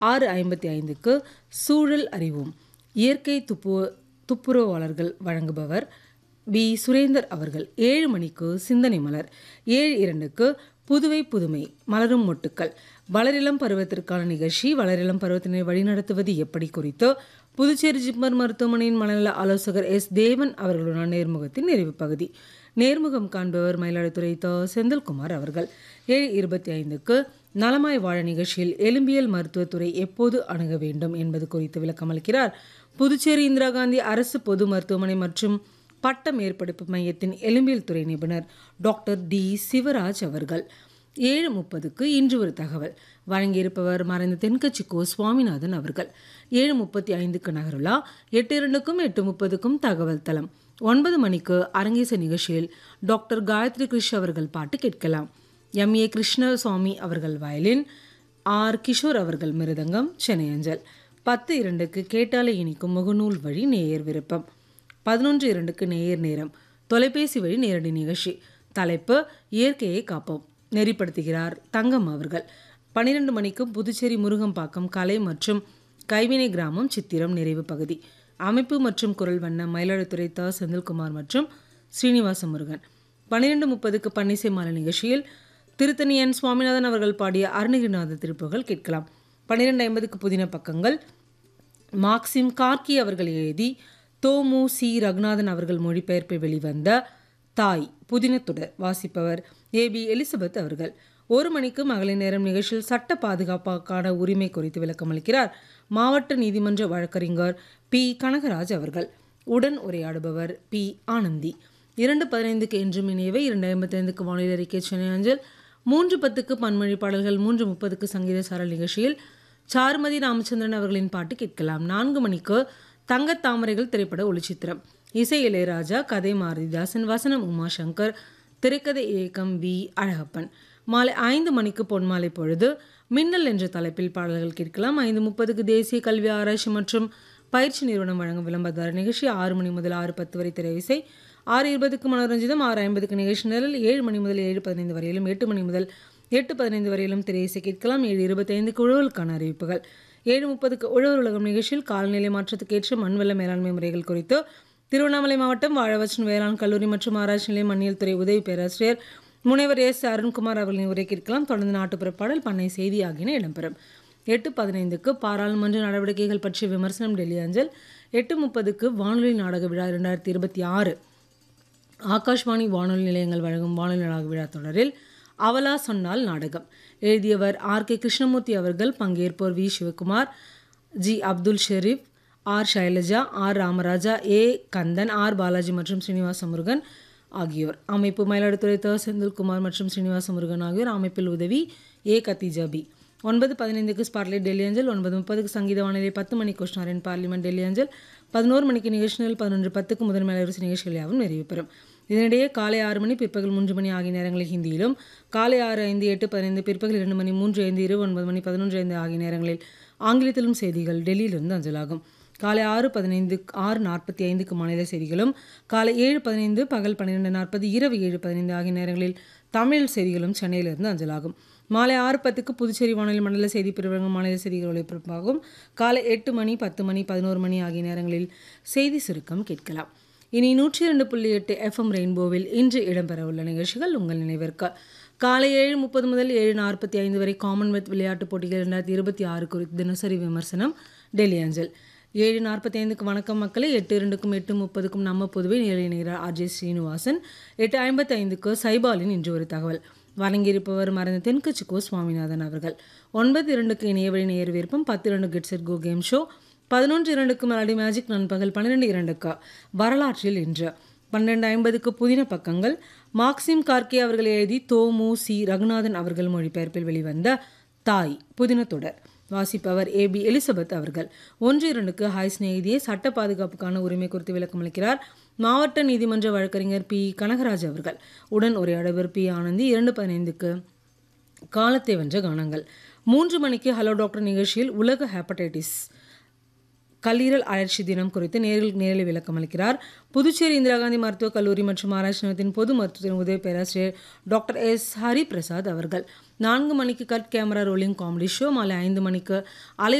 ஆறு ஐம்பத்தி ஐந்துக்கு சூழல் அறிவோம் இயற்கை துப்பு துப்புரவாளர்கள் வழங்குபவர் பி சுரேந்தர் அவர்கள் ஏழு மணிக்கு சிந்தனை மலர் ஏழு இரண்டுக்கு புதுவை புதுமை மலரும் மொட்டுக்கள் வளரிளம் பருவத்திற்கான நிகழ்ச்சி வளரிளம் பருவத்தினை வழிநடத்துவது எப்படி குறித்து புதுச்சேரி ஜிப்மர் மருத்துவமனையின் மனநல ஆலோசகர் எஸ் தேவன் அவர்களுடனான நேர்முகத்தின் நிறைவு பகுதி நேர்முகம் காண்பவர் மயிலாடுதுறை த செந்தில்குமார் அவர்கள் ஏழு இருபத்தி ஐந்துக்கு நலமாய் வாழ நிகழ்ச்சியில் எலும்பியல் மருத்துவத்துறை எப்போது அணுக வேண்டும் என்பது குறித்து விளக்கமளிக்கிறார் புதுச்சேரி இந்திரா காந்தி அரசு பொது மருத்துவமனை மற்றும் பட்ட மேற்படிப்பு மையத்தின் எலும்பியல் துறை நிபுணர் டாக்டர் டி சிவராஜ் அவர்கள் ஏழு முப்பதுக்கு இன்று ஒரு தகவல் வழங்கியிருப்பவர் மறைந்த தென்கட்சி கோ சுவாமிநாதன் அவர்கள் ஏழு முப்பத்தி ஐந்துக்கு நகருலா எட்டு இரண்டுக்கும் எட்டு முப்பதுக்கும் தகவல் தளம் ஒன்பது மணிக்கு அரங்கேச நிகழ்ச்சியில் டாக்டர் காயத்ரி கிருஷ் அவர்கள் பாட்டு கேட்கலாம் எம் ஏ கிருஷ்ணசுவாமி அவர்கள் வயலின் ஆர் கிஷோர் அவர்கள் மிருதங்கம் சென்னை அஞ்சல் பத்து இரண்டுக்கு கேட்டாலே இனிக்கும் முகநூல் வழி நேயர் விருப்பம் பதினொன்று இரண்டுக்கு நேயர் நேரம் தொலைபேசி வழி நேரடி நிகழ்ச்சி தலைப்பு இயற்கையை காப்போம் நெறிப்படுத்துகிறார் தங்கம் அவர்கள் பன்னிரெண்டு மணிக்கு புதுச்சேரி முருகம்பாக்கம் கலை மற்றும் கைவினை கிராமம் சித்திரம் நிறைவு பகுதி அமைப்பு மற்றும் குரல் வண்ண மயிலாடுதுறை த செந்தில்குமார் மற்றும் ஸ்ரீனிவாச முருகன் பன்னிரெண்டு முப்பதுக்கு பன்னிசை மாலை நிகழ்ச்சியில் திருத்தணி என் சுவாமிநாதன் அவர்கள் பாடிய அருணகிரிநாத திருப்புகள் கேட்கலாம் பன்னிரெண்டு ஐம்பதுக்கு புதின பக்கங்கள் மார்க்சிம் கார்கி அவர்கள் எழுதி தோமு சி ரகுநாதன் அவர்கள் மொழிபெயர்ப்பில் வெளிவந்த தாய் புதினத்துடர் வாசிப்பவர் ஏ பி எலிசபெத் அவர்கள் ஒரு மணிக்கு மகளிர் நேரம் நிகழ்ச்சியில் சட்ட பாதுகாப்புக்கான உரிமை குறித்து விளக்கமளிக்கிறார் மாவட்ட நீதிமன்ற வழக்கறிஞர் பி கனகராஜ் அவர்கள் உடன் உரையாடுபவர் பி ஆனந்தி இரண்டு பதினைந்துக்கு என்றும் இணையவை இரண்டு ஐம்பத்தைந்துக்கு வானிலை அறிக்கை சென்னை அஞ்சல் மூன்று பத்துக்கு பன்மொழி பாடல்கள் மூன்று முப்பதுக்கு சங்கீத சாரல் நிகழ்ச்சியில் சாருமதி ராமச்சந்திரன் அவர்களின் பாட்டு கேட்கலாம் நான்கு மணிக்கு தங்கத் தாமரைகள் திரைப்பட ஒளிச்சித்திரம் இசை இளையராஜா கதை மாரதிதாசன் வசனம் உமாசங்கர் திரைக்கதை இயக்கம் வி அழகப்பன் மாலை ஐந்து மணிக்கு பொன்மாலை பொழுது மின்னல் என்ற தலைப்பில் பாடல்கள் கேட்கலாம் ஐந்து முப்பதுக்கு தேசிய கல்வி ஆராய்ச்சி மற்றும் பயிற்சி நிறுவனம் வழங்கும் விளம்பரதார நிகழ்ச்சி ஆறு மணி முதல் ஆறு பத்து வரை திரைவிசை ஆறு இருபதுக்கு மனோரஞ்சிதம் ஆறு ஐம்பதுக்கு நிகழ்ச்சி நிரல் ஏழு மணி முதல் ஏழு பதினைந்து வரையிலும் எட்டு மணி முதல் எட்டு பதினைந்து வரையிலும் திரையிசை கேட்கலாம் ஏழு இருபத்தைந்துக்கு உழவலுக்கான அறிவிப்புகள் ஏழு முப்பதுக்கு உழவர் உலகம் நிகழ்ச்சியில் காலநிலை மாற்றத்துக்கேற்ற மண்வள மேலாண்மை முறைகள் குறித்து திருவண்ணாமலை மாவட்டம் வாழவச்சன் வேளாண் கல்லூரி மற்றும் ஆராய்ச்சி நிலைய மண்ணியல் துறை உதவி பேராசிரியர் முனைவர் எஸ் அருண்குமார் அவர்களின் உரை கேட்கலாம் தொடர்ந்து நாட்டுப்புற பாடல் பண்ணை செய்தி ஆகியன இடம்பெறும் எட்டு பதினைந்துக்கு பாராளுமன்ற நடவடிக்கைகள் பற்றிய விமர்சனம் டெல்லி அஞ்சல் எட்டு முப்பதுக்கு வானொலி நாடக விழா இரண்டாயிரத்தி இருபத்தி ஆறு ஆகாஷ்வாணி வானொலி நிலையங்கள் வழங்கும் வானொலி நாடக விழா தொடரில் அவலா சொன்னால் நாடகம் எழுதியவர் ஆர் கே கிருஷ்ணமூர்த்தி அவர்கள் பங்கேற்போர் V Sivakumar G Abdul Sheriff R Shailaja R Ramaraja A Kandan R Balaji மற்றும் ஸ்ரீனிவாச முருகன் ஆகியோர் அமைப்பு மயிலாடுதுறை த செந்தில்குமார் மற்றும் ஸ்ரீனிவாச முருகன் ஆகியோர் அமைப்பில் உதவி ஏ கத்திஜா பி ஒன்பது பதினைந்துக்கு ஸ்பாட்லைட் டெல்லி அஞ்சல் ஒன்பது முப்பதுக்கு சங்கீத வானிலை பத்து மணி கொஸ்டினாரின் பார்லிமெண்ட் டெல்லி அஞ்சல் பதினோரு மணிக்கு நிகழ்ச்சிகள் பதினொன்று பத்துக்கு முதன்மை அலைவரிசை நிகழ்ச்சிகள் யாவும் நிறைவு பெறும் இதனிடையே காலை ஆறு மணி பிற்பகல் மூன்று மணி ஆகிய நேரங்களில் ஹிந்தியிலும் காலை ஆறு ஐந்து எட்டு பதினைந்து பிற்பகல் இரண்டு மணி மூன்று ஐந்து இரு ஒன்பது மணி பதினொன்று ஐந்து ஆகிய நேரங்களில் ஆங்கிலத்திலும் செய்திகள் டெல்லியிலிருந்து அஞ்சலாகும் காலை ஆறு பதினைந்து ஆறு நாற்பத்தி ஐந்துக்கு மாநில செய்திகளும் காலை ஏழு பதினைந்து பகல் பன்னிரெண்டு நாற்பது இரவு ஏழு பதினைந்து ஆகிய நேரங்களில் தமிழ் செய்திகளும் சென்னையிலிருந்து அஞ்சலாகும் மாலை ஆறு பத்துக்கு புதுச்சேரி வானொலி மண்டல செய்தி பிரிவு மாநில செய்திகள் ஒளிபரப்பாகும் காலை எட்டு மணி பத்து மணி பதினோரு மணி ஆகிய நேரங்களில் செய்தி சுருக்கம் கேட்கலாம் இனி நூற்றி இரண்டு புள்ளி எட்டு எஃப்எம் ரெயின்போவில் இன்று இடம்பெறவுள்ள நிகழ்ச்சிகள் உங்கள் நினைவிற்கு காலை ஏழு முப்பது முதல் ஏழு நாற்பத்தி ஐந்து வரை காமன்வெல்த் விளையாட்டுப் போட்டிகள் இரண்டாயிரத்தி இருபத்தி ஆறு குறித்து தினசரி விமர்சனம் டெல்லி அஞ்சல் ஏழு நாற்பத்தி ஐந்துக்கு வணக்கம் மக்களை எட்டு இரண்டுக்கும் எட்டு முப்பதுக்கும் நம்ம பொதுவை நிலையினர் ஆர்ஜே ஸ்ரீனிவாசன் எட்டு ஐம்பத்தி ஐந்துக்கு சைபாலின் இன்று ஒரு தகவல் வழங்கியிருப்பவர் மறைந்த தென்கட்சி கோ சுவாமிநாதன் அவர்கள் ஒன்பது இரண்டுக்கு இணையவழி நேர் விருப்பம் பத்து இரண்டு கெட்ஸெட் கோ கேம் ஷோ பதினொன்று இரண்டுக்கு மலடி மேஜிக் நண்பகல் பன்னிரெண்டு இரண்டுக்கு வரலாற்றில் இன்று பன்னெண்டு ஐம்பதுக்கு புதின பக்கங்கள் மார்க்சிம் கார்கே அவர்கள் எழுதி தோமு சி ரகுநாதன் அவர்கள் மொழிபெயர்ப்பில் வெளிவந்த தாய் புதின தொடர் வாசிப்பவர் ஏ பி எலிசபெத் அவர்கள் ஒன்று இரண்டுக்கு ஹாய் ஸ்நேகிதியை சட்ட பாதுகாப்புக்கான உரிமை குறித்து விளக்கமளிக்கிறார் மாவட்ட நீதிமன்ற வழக்கறிஞர் பி கனகராஜ் அவர்கள் உடன் உரையாடுவர் பி ஆனந்தி இரண்டு பதினைந்துக்கு காலத்தை வென்ற கானங்கள் மூன்று மணிக்கு ஹலோ டாக்டர் நிகழ்ச்சியில் உலக ஹெப்படைட்டிஸ் கல்லீரல் அழற்சி தினம் குறித்து நேரில் நேரில் விளக்கம் அளிக்கிறார் புதுச்சேரி இந்திரா காந்தி மருத்துவக் கல்லூரி மற்றும் ஆராய்ச்சி நிலையத்தின் பொது மருத்துவத்தின் உதவி பேராசிரியர் டாக்டர் எஸ் ஹரிபிரசாத் அவர்கள் நான்கு மணிக்கு cut camera rolling comedy show மாலை ஐந்து மணிக்கு அலை